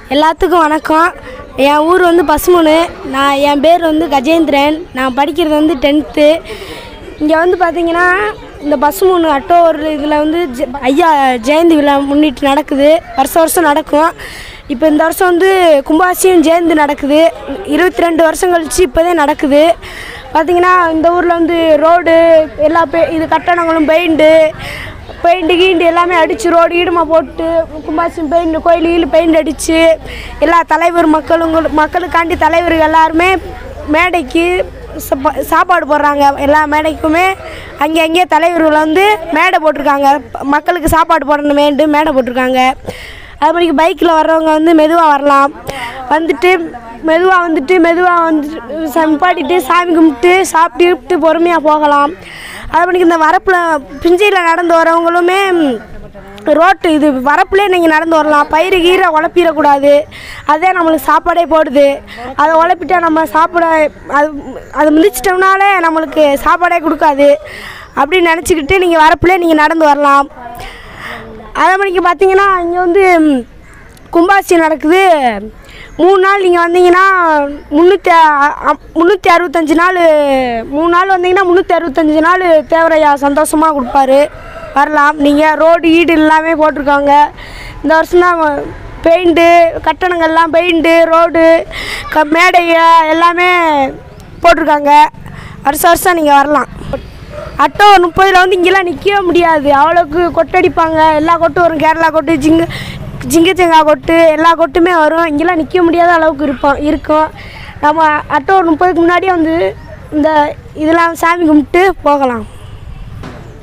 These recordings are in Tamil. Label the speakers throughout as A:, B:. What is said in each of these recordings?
A: எல்லாத்துக்கும் வணக்கம் என் ஊர் வந்து பசுமனு நான் என் பேர் வந்து கஜேந்திரன் நான் படிக்கிறது வந்து டென்த்து இங்கே வந்து பார்த்தீங்கன்னா இந்த பசுமூணு அட்டோர் இதில் வந்து ஜ- ஐயா ஜெயந்தி விழா முன்னிட்டு நடக்குது வருஷம் வருஷம் நடக்கும் இப்போ இந்த வருஷம் வந்து கும்பாசியம் ஜெயந்தி நடக்குது இருபத்தி ரெண்டு வருஷம் கழிச்சு இப்போதான் நடக்குது பார்த்தீங்கன்னா இந்த ஊரில் வந்து ரோடு எல்லா பெ இது கட்டணங்களும் பெயிண்டு பெயிண்ட் கீண்டு எல்லாமே அடித்து ரோடு ஈடுமா போட்டு கும்பாசியம் பெயிண்ட் கோயில் கீழ் பெயிண்ட் அடித்து எல்லா தலைவர் மக்களும் மக்களுக்காண்டி தலைவர்கள் எல்லாருமே மேடைக்கு சப்ப- சாப்பாடு போடுறாங்க எல்லா மேடைக்குமே அங்கே அங்கேயே தலைவர்கள் வந்து மேடை போட்டிருக்காங்க ப- மக்களுக்கு சாப்பாடு போடணுமேன்ட்டு மேடை போட்டிருக்காங்க அது மாதிரி பைக்கில் வர்றவங்க வந்து மெதுவாக வரலாம் வந்துட்டு மெதுவாக வந்துட்டு மெதுவாக வந்துட்டு சம்பாடிட்டு சாமி கும்பிட்டு சாப்பிட்டு பொறுமையாக போகலாம் அது மாதிரி இந்த வரப்பில் பிஞ்சையில் நடந்து வரவங்களுமே ரோட்டு இது வரப்புலேயே நீங்கள் நடந்து வரலாம் பயிறு கீரை உழப்பிடக்கூடாது அதே நம்மளுக்கு சாப்பாடே போடுது அதை உழப்பிட்டா நம்ம சாப்பிட அது அது மிதிச்சிட்டோம்னாலே நம்மளுக்கு சாப்பாடே கொடுக்காது அப்படின்னு நினச்சிக்கிட்டு நீங்கள் வரப்புலேயே நீங்கள் நடந்து வரலாம் அதே மாதிரிக்கு பார்த்தீங்கன்னா இங்கே வந்து ம், கும்பாசி நடக்குது மூணு நாள் நீங்கள் வந்தீங்கன்னா முந்நூற்றி முந்நூற்றி அறுபத்தஞ்சு நாள் மூணு நாள் வந்தீங்கன்னா முந்நூற்றி அறுபத்தஞ்சு நாள் தேவரையா சந்தோஷமாக கொடுப்பாரு வரலாம் நீங்கள் ரோடு ஈடு எல்லாமே போட்டிருக்காங்க இந்த வருஷம் தான் பெயிண்ட்டு கட்டணங்கள்லாம் பெயிண்ட்டு ரோடு க மேடைய எல்லாமே போட்டிருக்காங்க வருஷம் வருஷம் நீங்கள் வரலாம் அட்டோ முப்பதில் வந்து இங்கெல்லாம் நிற்கவே முடியாது அவ்வளோக்கு கொட்டடிப்பாங்க எல்லா கொட்டும் வரும் கேரளா கொட்டு ஜிங்க ஜிங்கச்சங்கா கொட்டு எல்லா கொட்டுமே வரும் இங்கெல்லாம் நிற்க முடியாத அளவுக்கு இருப்போம் இருக்கும் நம்ம அட்டோ முப்பதுக்கு முன்னாடியே வந்து இந்த இதெல்லாம் சாமி கும்பிட்டு போகலாம்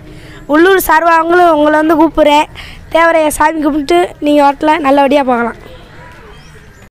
A: உள்ளூர் சார்பாக அவங்களும் உங்களை வந்து கூப்பிட்றேன் தேவரைய சாமி கும்பிட்டு நீங்கள் வரல நல்லபடியாக போகலாம்